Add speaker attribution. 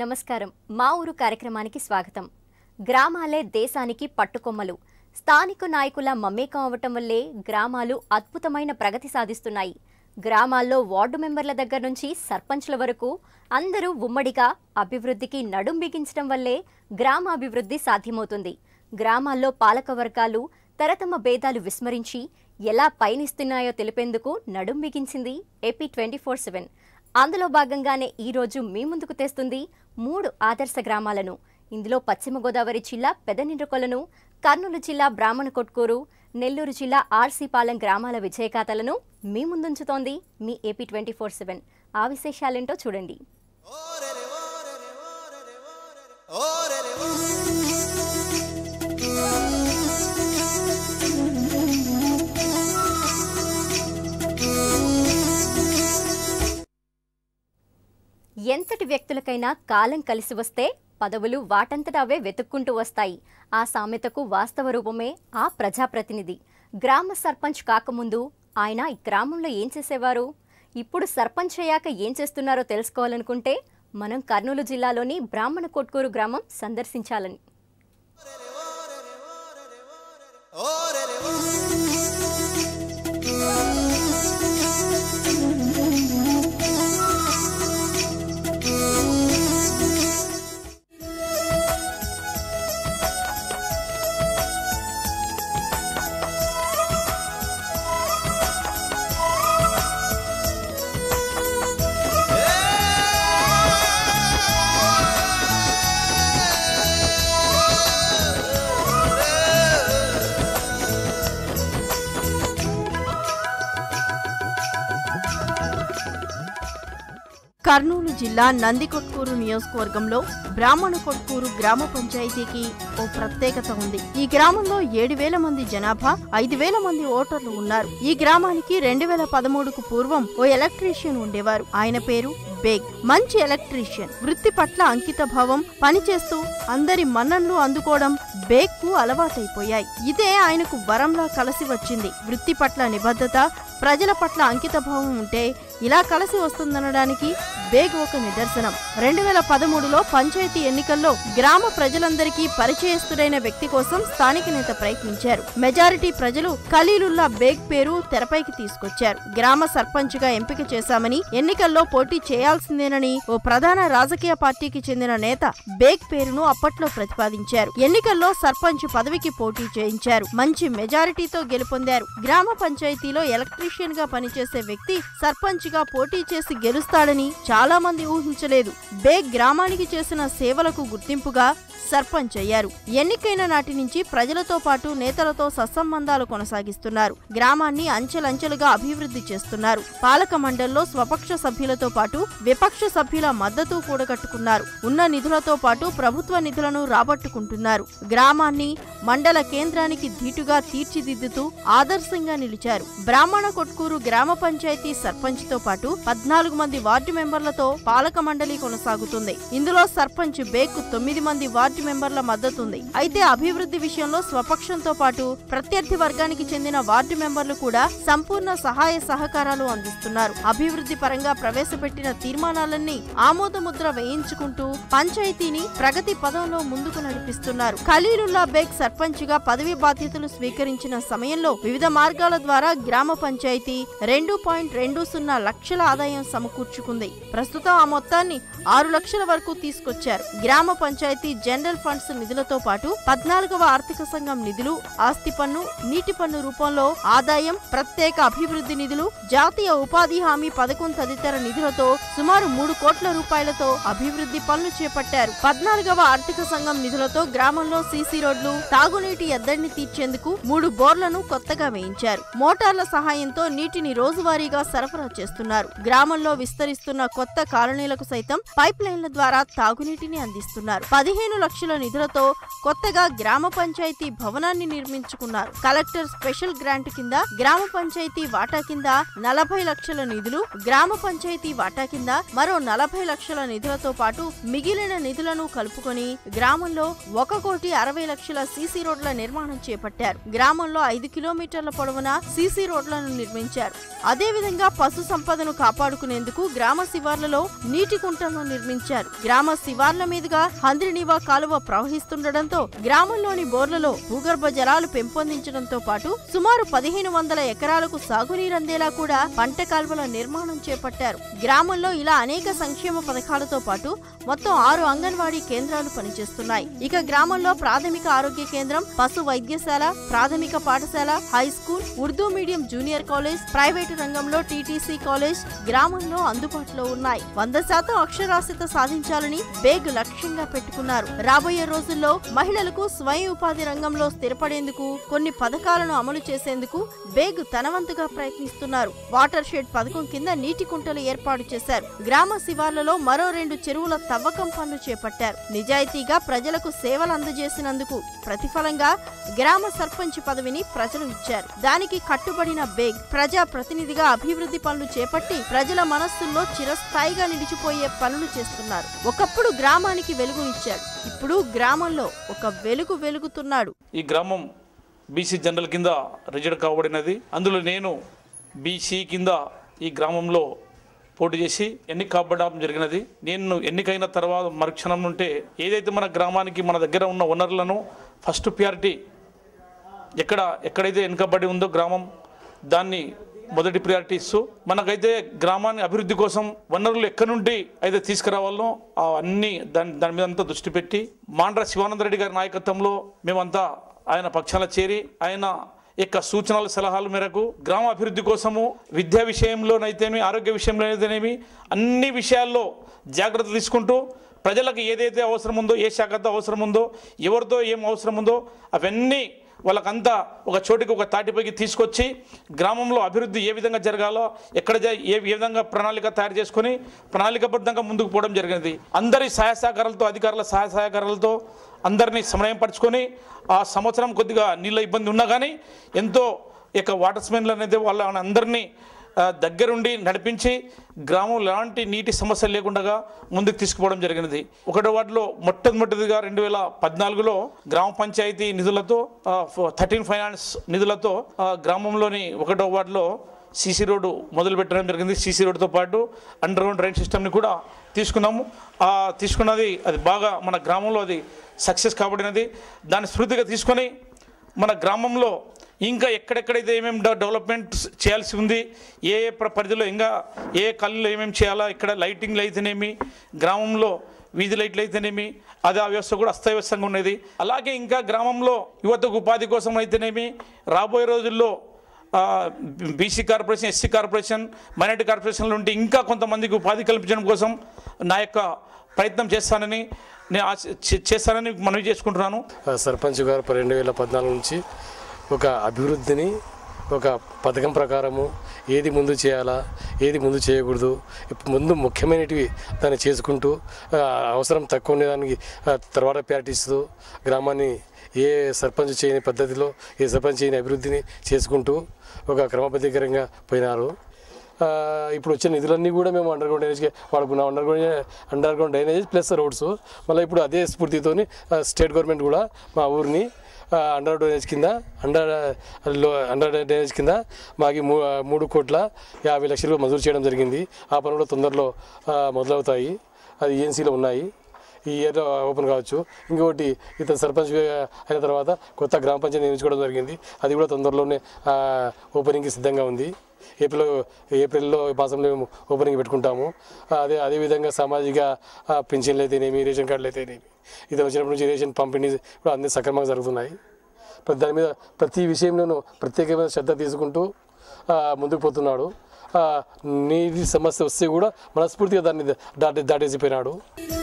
Speaker 1: నమస్కారం మా ఊరు కార్యక్రమానికి స్వాగతం గ్రామాలే దేశానికి పట్టుకొమ్మలు స్థానిక నాయకుల మమేకం అవటం వల్లే గ్రామాలు అద్భుతమైన ప్రగతి సాధిస్తున్నాయి గ్రామాల్లో వార్డు మెంబర్ల దగ్గర నుంచి సర్పంచ్ల వరకు అందరూ ఉమ్మడిగా అభివృద్ధికి నడుం బిగించడం వల్లే గ్రామ అభివృద్ధి సాధ్యమవుతుంది గ్రామాల్లో పాలక వర్గాలు తరతమ భేదాలు విస్మరించి ఎలా పయనిస్తున్నాయో తెలిపేందుకు నడుం బిగించింది ఏపీ ట్వంటీ ఫోర్ సెవెన్ అందులో భాగంగానే ఈ రోజు మీ ముందుకు తెస్తుంది మూడు ఆదర్శ గ్రామాలను ఇందులో పశ్చిమ గోదావరి జిల్లా పెదనిండ్రకొలను కర్నూలు జిల్లా బ్రాహ్మణ కొట్కూరు నెల్లూరు జిల్లా ఆర్సీపాలెం గ్రామాల విజయగాథలను మీ ముందుంచుతోంది మీ ఏపీ ట్వంటీ ఫోర్ సెవెన్ ఆ విశేషాలేంటో చూడండి ఎంతటి వ్యక్తులకైనా కాలం కలిసి వస్తే పదవులు వాటంతట అవే వెతుక్కుంటూ వస్తాయి ఆ సామెతకు వాస్తవ రూపమే ఆ ప్రజాప్రతినిధి గ్రామ సర్పంచ్ కాకముందు ఆయన ఈ గ్రామంలో ఏం చేసేవారు ఇప్పుడు సర్పంచ్ అయ్యాక ఏం చేస్తున్నారో తెలుసుకోవాలనుకుంటే మనం కర్నూలు జిల్లాలోని బ్రాహ్మణ కొట్కూరు గ్రామం సందర్శించాలని
Speaker 2: కర్నూలు జిల్లా నందికొట్కూరు నియోజకవర్గంలో బ్రాహ్మణ కొట్కూరు గ్రామ పంచాయతీకి ఓ ప్రత్యేకత ఉంది ఈ గ్రామంలో ఏడు వేల మంది జనాభా ఐదు వేల మంది ఓటర్లు ఉన్నారు ఈ గ్రామానికి రెండు వేల పదమూడుకు పూర్వం ఓ ఎలక్ట్రీషియన్ ఉండేవారు ఆయన పేరు బేగ్ మంచి ఎలక్ట్రీషియన్ వృత్తి పట్ల అంకిత భావం పనిచేస్తూ అందరి మన్నన్లు అందుకోవడం బేగ్ కు అలవాటైపోయాయి ఇదే ఆయనకు వరంలా కలిసి వచ్చింది వృత్తి పట్ల నిబద్ధత ప్రజల పట్ల అంకిత భావం ఉంటే ఇలా కలిసి వస్తుందనడానికి బేగ్ ఒక నిదర్శనం రెండు వేల పదమూడులో పంచాయతీ ఎన్నికల్లో గ్రామ ప్రజలందరికీ పరిచయస్తుడైన వ్యక్తి కోసం స్థానిక నేత ప్రయత్నించారు మెజారిటీ ప్రజలు ఖలీలుల్లా బేగ్ పేరు తెరపైకి తీసుకొచ్చారు గ్రామ సర్పంచ్ గా ఎంపిక చేశామని ఎన్నికల్లో పోటీ చేయాల్సిందేనని ఓ ప్రధాన రాజకీయ పార్టీకి చెందిన నేత బేగ్ పేరును అప్పట్లో ప్రతిపాదించారు ఎన్నికల్లో సర్పంచ్ పదవికి పోటీ చేయించారు మంచి మెజారిటీతో గెలుపొందారు గ్రామ పంచాయతీలో ఎలక్ట్రీషియన్ గా పనిచేసే వ్యక్తి సర్పంచ్ గా పోటీ చేసి గెలుస్తాడని చాలా మంది ఊహించలేదు బేగ్ గ్రామానికి చేసిన సేవలకు గుర్తింపుగా సర్పంచ్ అయ్యారు ఎన్నికైన నాటి నుంచి ప్రజలతో పాటు నేతలతో సత్సంబంధాలు కొనసాగిస్తున్నారు గ్రామాన్ని అంచెలంచెలుగా అభివృద్ధి చేస్తున్నారు పాలక మండలిలో స్వపక్ష సభ్యులతో పాటు విపక్ష సభ్యుల మద్దతు కూడగట్టుకున్నారు ఉన్న నిధులతో పాటు ప్రభుత్వ నిధులను రాబట్టుకుంటున్నారు గ్రామాన్ని మండల కేంద్రానికి ధీటుగా తీర్చిదిద్దుతూ ఆదర్శంగా నిలిచారు బ్రాహ్మణ కొట్కూరు గ్రామ పంచాయతీ సర్పంచ్ తో పాటు పద్నాలుగు మంది వార్డు మెంబర్లతో పాలక మండలి కొనసాగుతుంది ఇందులో సర్పంచ్ బేక్ తొమ్మిది మంది వార్డు మెంబర్ల మద్దతుంది అయితే అభివృద్ధి విషయంలో స్వపక్షంతో పాటు ప్రత్యర్థి వర్గానికి చెందిన వార్డు మెంబర్లు కూడా సంపూర్ణ సహాయ సహకారాలు అందిస్తున్నారు అభివృద్ధి పరంగా ప్రవేశపెట్టిన తీర్మానాలన్నీ ఆమోదముద్ర వేయించుకుంటూ పంచాయతీని ప్రగతి పదంలో ముందుకు నడిపిస్తున్నారు ఖలీలుల్లా బేగ్ సర్పంచ్ గా పదవి బాధ్యతలు స్వీకరించిన సమయంలో వివిధ మార్గాల ద్వారా గ్రామ పంచాయతీ రెండు పాయింట్ రెండు సున్నా లక్షల ఆదాయం సమకూర్చుకుంది ప్రస్తుతం ఆ మొత్తాన్ని ఆరు లక్షల వరకు తీసుకొచ్చారు గ్రామ పంచాయతీ జనరల్ ఫండ్స్ నిధులతో పాటు పద్నాలుగవ ఆర్థిక సంఘం నిధులు ఆస్తి పన్ను నీటి పన్ను రూపంలో ఆదాయం ప్రత్యేక అభివృద్ధి నిధులు జాతీయ ఉపాధి హామీ పథకం తదితర నిధులతో సుమారు మూడు కోట్ల రూపాయలతో అభివృద్ధి పనులు చేపట్టారు పద్నాలుగవ ఆర్థిక సంఘం నిధులతో గ్రామంలో సీసీ రోడ్లు తాగునీటి ఎద్దడిని తీర్చేందుకు మూడు బోర్లను కొత్తగా వేయించారు మోటార్ల సహాయంతో నీటిని రోజువారీగా సరఫరా చేస్తున్నారు గ్రామంలో విస్తరిస్తున్న కొత్త కాలనీలకు సైతం పైప్ లైన్ల ద్వారా తాగునీటిని అందిస్తున్నారు పదిహేను లక్షల నిధులతో కొత్తగా గ్రామ పంచాయతీ భవనాన్ని నిర్మించుకున్నారు కలెక్టర్ స్పెషల్ గ్రాంట్ కింద గ్రామ పంచాయతీ వాటా కింద నలభై లక్షల నిధులు గ్రామ పంచాయతీ వాటా కింద మరో నలభై లక్షల నిధులతో పాటు మిగిలిన నిధులను కలుపుకొని గ్రామంలో ఒక కోటి అరవై అరవై లక్షల సీసీ రోడ్ల నిర్మాణం చేపట్టారు గ్రామంలో ఐదు కిలోమీటర్ల పొడవున సీసీ రోడ్లను నిర్మించారు అదేవిధంగా పశు సంపదను కాపాడుకునేందుకు గ్రామ శివార్లలో నీటి కుంటలను నిర్మించారు గ్రామ శివార్ల మీదుగా హంద్రినీవా కాలువ ప్రవహిస్తుండటంతో గ్రామంలోని బోర్లలో భూగర్భ జలాలు పెంపొందించడంతో పాటు సుమారు పదిహేను వందల ఎకరాలకు సాగునీరందేలా కూడా పంట కాల్వల నిర్మాణం చేపట్టారు గ్రామంలో ఇలా అనేక సంక్షేమ పథకాలతో పాటు మొత్తం ఆరు అంగన్వాడీ కేంద్రాలు పనిచేస్తున్నాయి ఇక గ్రామంలో ప్రాథమిక ఆరోగ్య కేంద్రం పశు వైద్యశాల ప్రాథమిక పాఠశాల high school Urdu medium junior college private రంగంలో టీటీసీ కాలేజ్ గ్రామంలో అందుబాటులో ఉన్నాయి వంద శాతం అక్షరాస్యత సాధించాలని బేగ్ లక్ష్యంగా పెట్టుకున్నారు రాబోయే రోజుల్లో మహిళలకు స్వయం ఉపాధి రంగంలో స్థిరపడేందుకు కొన్ని పథకాలను అమలు చేసేందుకు బేగ్ తనవంతుగా ప్రయత్నిస్తున్నారు వాటర్ షెడ్ పథకం కింద నీటి కుంటలు ఏర్పాటు చేశారు గ్రామ శివార్లలో మరో రెండు చెరువుల తవ్వకం పనులు చేపట్టారు నిజాయితీగా ప్రజలకు సేవలు అందజేసినందుకు ప్రతిఫలంగా గ్రామ సర్పంచ్ పదవిని ప్రజలు ఇచ్చారు దానికి కట్టుబడిన బేగ్ ప్రజా ప్రతినిధిగా అభివృద్ధి పనులు చేపట్టి ప్రజల మనస్సుల్లో చిరస్థాయిగా నిలిచిపోయే పనులు చేస్తున్నారు ఒకప్పుడు గ్రామానికి వెలుగునిచ్చాడు ఇప్పుడు గ్రామంలో ఒక వెలుగు వెలుగుతున్నాడు
Speaker 3: ఈ గ్రామం బీసీ జనరల్ కింద రిజర్వ్ కాబడినది అందులో నేను బీసీ కింద ఈ గ్రామంలో పోటీ చేసి ఎన్నిక కాబడడం జరిగినది నేను ఎన్నికైన తర్వాత మరుక్షణం నుంటే ఏదైతే మన గ్రామానికి మన దగ్గర ఉన్న వనరులను ఫస్ట్ ప్రియారిటీ ఎక్కడ ఎక్కడైతే వెనుకబడి ఉందో గ్రామం దాన్ని మొదటి ప్రియారిటీ ఇస్తూ మనకైతే గ్రామాన్ని అభివృద్ధి కోసం వనరులు ఎక్కడి నుండి అయితే తీసుకురావాలో ఆ అన్ని దాని దాని మీద అంతా దృష్టి పెట్టి మాండ్ర శివానంద రెడ్డి గారి నాయకత్వంలో మేమంతా ఆయన పక్షాన చేరి ఆయన యొక్క సూచనల సలహాల మేరకు గ్రామ అభివృద్ధి కోసము విద్యా విషయంలోనైతేనేమి ఆరోగ్య విషయంలోనైతేనేమి అన్ని విషయాల్లో జాగ్రత్త తీసుకుంటూ ప్రజలకు ఏదైతే అవసరం ఉందో ఏ శాఖతో అవసరం ఉందో ఎవరితో ఏం అవసరం ఉందో అవన్నీ వాళ్ళకంతా ఒక చోటికి ఒక తాటిపైకి తీసుకొచ్చి గ్రామంలో అభివృద్ధి ఏ విధంగా జరగాలో ఎక్కడ జ- ఏ ఏ విధంగా ప్రణాళిక తయారు చేసుకొని ప్రణాళికబద్ధంగా ముందుకు పోవడం జరిగినది అందరి సహాయ సహకారాలతో అధికారుల సహాయ సహకారాలతో అందరినీ సమన్వయపరచుకొని ఆ సంవత్సరం కొద్దిగా నీళ్ళ ఇబ్బంది ఉన్నా కానీ ఎంతో ఇక వాటర్ స్మెన్లు అనేది వాళ్ళ అందరినీ ఆ, దగ్గరుండి నడిపించి గ్రామం ఎలాంటి నీటి సమస్యలు లేకుండా ముందుకు తీసుకుపోవడం జరిగినది ఒకటో వార్డులో మొట్టమొదటిదిగా రెండు వేల పద్నాలుగులో గ్రామ పంచాయతీ నిధులతో థర్టీన్ ఫైనాన్స్ నిధులతో ఆ, గ్రామంలోని ఒకటో వార్డులో సీసీ రోడ్డు మొదలు పెట్టడం జరిగింది సీసీ రోడ్డుతో పాటు అండర్ గ్రౌండ్ డ్రైన్ సిస్టమ్ని కూడా తీసుకున్నాము ఆ తీసుకున్నది అది బాగా మన గ్రామంలో అది సక్సెస్ కాబడినది దాన్ని స్ఫూర్తిగా తీసుకొని మన గ్రామంలో ఇంకా ఎక్కడెక్కడైతే ఏమేమి డెవ- డెవలప్మెంట్ చేయాల్సి ఉంది ఏ ఏ ప్ర- పరిధిలో ఇంకా ఏ కళ్ళు ఏమేమి చేయాలా ఇక్కడ లైటింగ్లు అయితేనేమి గ్రామంలో వీధి లైట్లు అయితేనేమి అది ఆ వ్యవస్థ కూడా అస్తవ్యవస్థంగా ఉన్నది అలాగే ఇంకా గ్రామంలో యువతకు ఉపాధి కోసం అయితేనేమి రాబోయే రోజుల్లో BC corporation SC corporation minority కార్పొరేషన్ల నుండి ఇంకా కొంతమందికి ఉపాధి కల్పించడం కోసం నా యొక్క ప్రయత్నం చేస్తానని నేను ఆశ చే- చేస్తానని మనవి చేసుకుంటున్నాను
Speaker 4: ఆ సర్పంచ్ గారు రెండు వేల పద్నాలుగు నుంచి ఒక అభివృద్ధిని ఒక పథకం ప్రకారము ఏది ముందు చేయాలా ఏది ముందు చేయకూడదు ఇప్పు- ముందు ముఖ్యమైనటివి దాన్ని చేసుకుంటూ ఆ, అవసరం తక్కువ ఉండేదానికి ఆ, తర్వాత ప్రయారిటీస్తూ గ్రామాన్ని ఏ సర్పంచ్ చేయని పద్ధతిలో ఏ సర్పంచ్ చేయని అభివృద్ధిని చేసుకుంటూ ఒక క్రమబద్ధీకరంగా పోయినారు ఆ, ఇప్పుడు వచ్చే నిధులన్నీ కూడా మేము అండర్ గ్రౌండ్ డ్రైనేజ్కి వాడుకున్నాం under ground under ground drainage plus roads మళ్ళీ ఇప్పుడు అదే స్ఫూర్తితోని ఆ, స్టేట్ గవర్నమెంట్ కూడా మా ఊరిని ఆ, అండర్ డ్రైనేజ్ కింద అండర్ లో అండర్ డ్రైనేజ్ కింద మాకి మూ మూడు కోట్ల యాభై లక్షలు మంజూరు చేయడం జరిగింది ఆ పనులు కూడా తొందరలో ఆ, మొదలవుతాయి అది ఏఎన్సీలో ఉన్నాయి ఈ ఇయర్లో ఓపెన్ కావచ్చు ఇంకొకటి ఇతను సర్పంచ్ అయిన తర్వాత కొత్త గ్రామ పంచాయతీ నియమించుకోవడం జరిగింది అది కూడా తొందరలోనే ఆ, ఓపెనింగ్కి సిద్ధంగా ఉంది ఏప్రిల్ ఏప్రిల్లో మాసంలో మేము ఓపెనింగ్ పెట్టుకుంటాము ఆ, అదే అదేవిధంగా సామాజిక ఆ, పింఛన్లు అయితేనేమి రేషన్ కార్డులు అయితేనేమి ఇతను వచ్చినప్పటి నుంచి రేషన్ పంపిణీ కూడా అన్ని సక్రమంగా జరుగుతున్నాయి ప్రతి దాని మీద ప్రతి విషయంలోనూ ప్రత్యేకమైన శ్రద్ధ తీసుకుంటూ ఆ, ముందుకు పోతున్నాడు ఆ, నీటి సమస్య వస్తే కూడా మనస్ఫూర్తిగా దాన్ని దాటి దాటేసిపోయినాడు